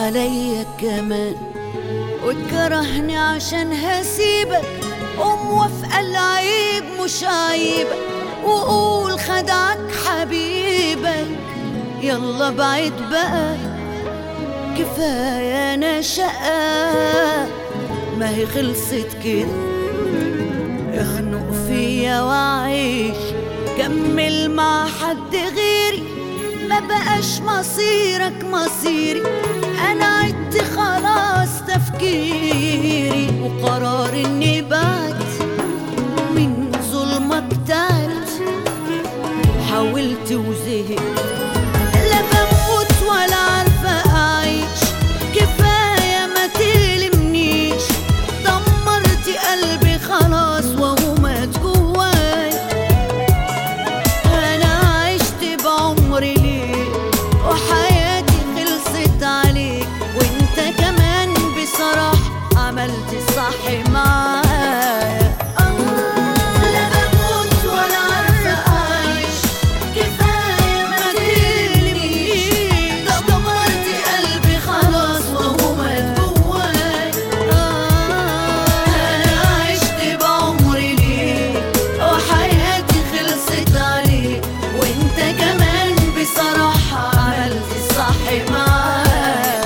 عليا كمان وتكرهني عشان هسيبك وموافقة العيب مش عيبك وقول خدعك حبيبك يلا بعيد بقى كفاية أنا شقة ما هي خلصت كده اخنق فيا وعيش كمل مع حد غيري ما بقاش مصيرك مصيري انا عدت خلاص تفكيري وقرار اني بعد من ظلمك تعبت حاولت وزهقت لا بموت ولا عارفة أعيش كفاية ما تلمنيش دمرتي قلبي خلاص وهو مات جواي أنا عشت بعمري ليك وحياتي خلصت عليك وانت كمان بصراحة عملت الصح معايا لا بموت ولا عارفة أعيش كفاية ما تلمنيش دمرتي قلبي خلاص وهو مات جواي أنا عشت بعمري ليك وحياتي خلصت عليك وانت كمان بصراحة عملت الصح معايا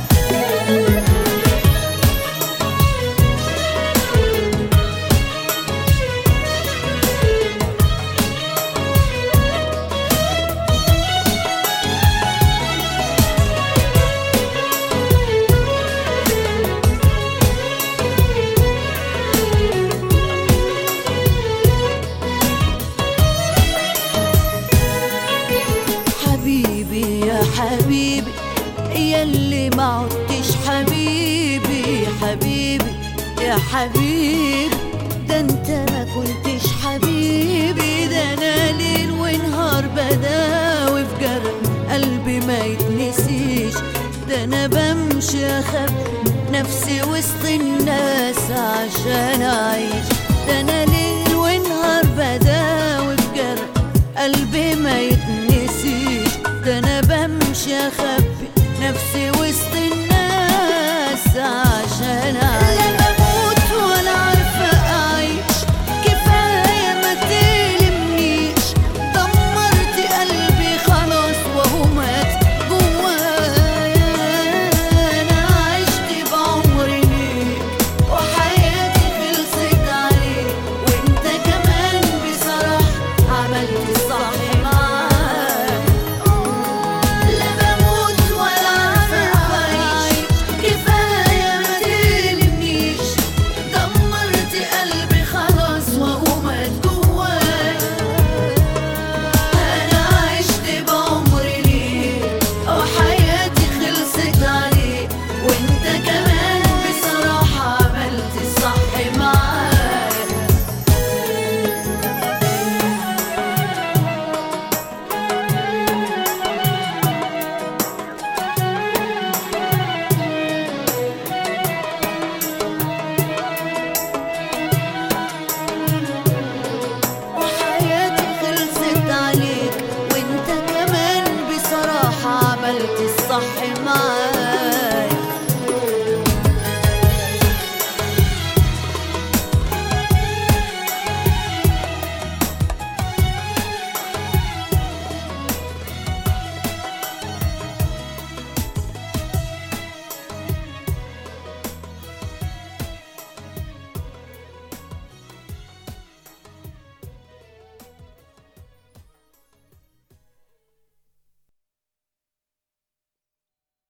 حبيبي يا حبيبي يلي ما عدتش حبيبي حبيبي يا حبيبي ده انت ما كنتش حبيبي ده انا ليل ونهار بداوي في جرح قلبي ما يتنسيش ده انا بمشي اخبي نفسي وسط الناس عشان اعيش ده انا ليل ونهار بداوي في جرح قلبي ما يتنسيش ده انا بمشي اخبي نفسي وسط الناس عشان اعيش لا بموت ولا عارفه اعيش كفايه ما تلمنيش دمرتي قلبي خلاص وهو مات جوايا انا عشت بعمري ليك وحياتي خلصت عليك وانت كمان بصراحه عملت الصح معاك لا بموت ولا عارفة أعيش كفاية ما تلمنيش دمرتي قلبي خلاص وهو مات جواي أنا عشت بعمري ليك وحياتي خلصت عليك وأنت كمان بصراحة عملت الصح معاك وحياتي خلصت عليك وانت كمان بصراحة عملت الصح معاك